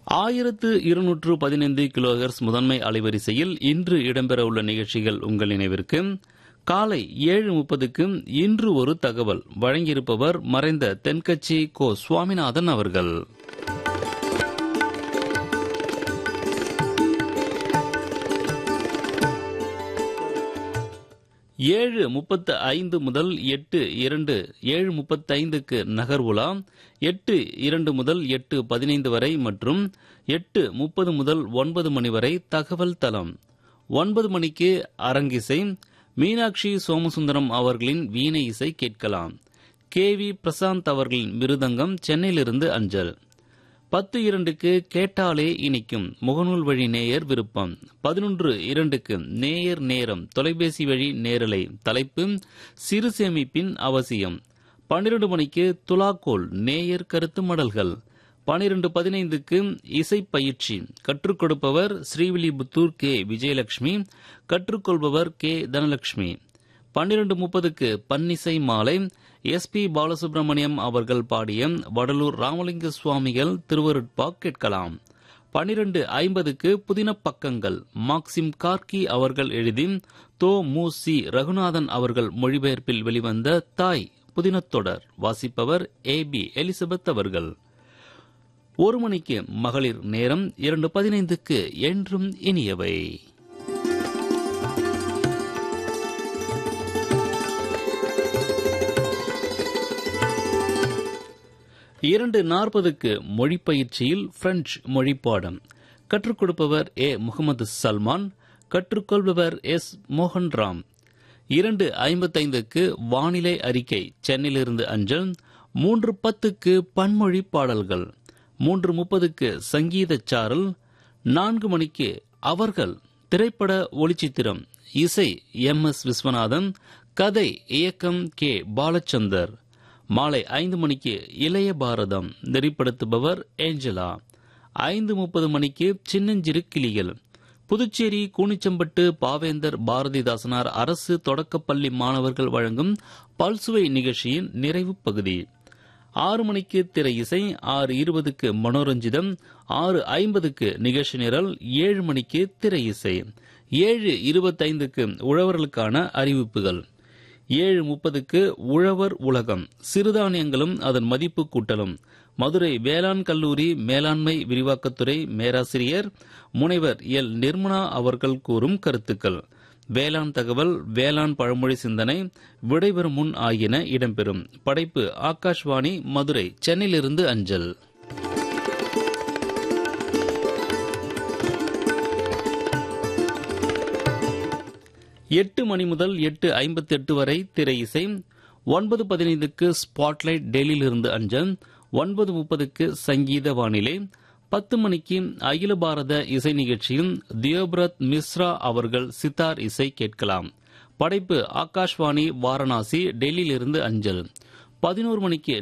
ஆயிரத்து இருநூற்று பதினைந்து கிலோஹெர்ஸ் முதன்மை அலைவரிசையில் இன்று இடம்பெறவுள்ள நிகழ்ச்சிகள் உங்கள் நினைவிற்கு காலை ஏழு முப்பதுக்கு இன்று ஒரு தகவல் வழங்கியிருப்பவர் மறைந்த தென்கட்சி கோ சுவாமிநாதன் அவர்கள் ஏழு முப்பத்து ஐந்து முதல் எட்டு இரண்டு ஏழு முப்பத்தைந்துக்கு நகர்வுலா எட்டு இரண்டு முதல் எட்டு பதினைந்து வரை மற்றும் எட்டு முப்பது முதல் ஒன்பது மணி வரை தகவல் தளம் ஒன்பது மணிக்கு அரங்கிசை மீனாட்சி சோமசுந்தரம் அவர்களின் வீணை இசை கேட்கலாம் கே வி பிரசாந்த் அவர்களின் மிருதங்கம் சென்னையிலிருந்து அஞ்சல் பத்து இரண்டுக்கு கேட்டாலே இனிக்கும் முகநூல் வழி நேயர் விருப்பம் பதினொன்று இரண்டுக்கு நேயர் நேரம் தொலைபேசி வழி நேரலை தலைப்பு சிறு சேமிப்பின் அவசியம் பன்னிரண்டு மணிக்கு துலாக்கோல் நேயர் கருத்து மடல்கள் பனிரெண்டு பதினைந்துக்கு இசை பயிற்சி கற்றுக் கொடுப்பவர் ஸ்ரீவில்லிபுத்தூர் கே விஜயலட்சுமி கற்றுக்கொள்பவர் கே தனலட்சுமி பன்னிரண்டு முப்பதுக்கு பன்னிசை மாலை எஸ் பி பாலசுப்ரமணியம் அவர்கள் பாடிய வடலூர் ராமலிங்க சுவாமிகள் திருவருட்பா கேட்கலாம் பனிரெண்டு ஐம்பதுக்கு புதின பக்கங்கள் மாக்சிம் கார்கி அவர்கள் எழுதி தோ மு சி ரகுநாதன் அவர்கள் மொழிபெயர்ப்பில் வெளிவந்த தாய் புதினத்தொடர் வாசிப்பவர் ஏ பி எலிசபெத் அவர்கள் ஒரு மணிக்கு மகளிர் நேரம் இரண்டு பதினைந்துக்கு என்றும் இனியவை இரண்டு நாற்பதுக்கு மொழி பயிற்சியில் பிரெஞ்சு மொழி பாடம் கற்றுக் கொடுப்பவர் ஏ முகமது சல்மான் கற்றுக்கொள்பவர் எஸ் மோகன்ராம் இரண்டு ஐம்பத்தைந்துக்கு வானிலை அறிக்கை சென்னையிலிருந்து அஞ்சல் மூன்று பத்துக்கு பன்மொழி பாடல்கள் மூன்று முப்பதுக்கு சங்கீத சாரல் நான்கு மணிக்கு அவர்கள் திரைப்பட ஒளிச்சித்திரம் இசை எம் எஸ் விஸ்வநாதன் கதை இயக்கம் கே பாலச்சந்தர் மாலை ஐந்து மணிக்கு இளைய பாரதம் நெறிப்படுத்துபவர் ஏஞ்சலா ஐந்து முப்பது மணிக்கு சின்னஞ்சிறு கிளிகள் புதுச்சேரி கூனிச்சம்பட்டு பாவேந்தர் பாரதிதாசனார் அரசு தொடக்கப்பள்ளி மாணவர்கள் வழங்கும் பல்சுவை நிகழ்ச்சியின் நிறைவு பகுதி ஆறு மணிக்கு திரை இசை ஆறு இருபதுக்கு மனோரஞ்சிதம் ஆறு ஐம்பதுக்கு நிகழ்ச்சி நிரல் ஏழு மணிக்கு திரை இசை ஏழு இருபத்தைந்துக்கு உழவர்களுக்கான அறிவிப்புகள் ஏழு முப்பதுக்கு உழவர் உலகம் சிறுதானியங்களும் அதன் மதிப்பு கூட்டலும் மதுரை வேளாண் கல்லூரி மேலாண்மை விரிவாக்கத்துறை மேராசிரியர் முனைவர் எல் நிர்மலா அவர்கள் கூறும் கருத்துக்கள் வேளாண் தகவல் வேளாண் பழமொழி சிந்தனை விடைபெறும் முன் ஆகியன இடம்பெறும் படைப்பு ஆகாஷ்வாணி மதுரை சென்னையிலிருந்து அஞ்சல் எட்டு மணி முதல் எட்டு ஐம்பத்தி எட்டு வரை திரை இசை ஒன்பது பதினைந்துக்கு ஸ்பாட்லைட் டெல்லியிலிருந்து அஞ்சல் ஒன்பது முப்பதுக்கு சங்கீத வானிலை பத்து மணிக்கு அகில பாரத இசை நிகழ்ச்சியில் தியோபிரத் மிஸ்ரா அவர்கள் சித்தார் இசை கேட்கலாம் படைப்பு ஆகாஷ்வாணி வாரணாசி டெல்லியிலிருந்து அஞ்சல் பதினோரு மணிக்கு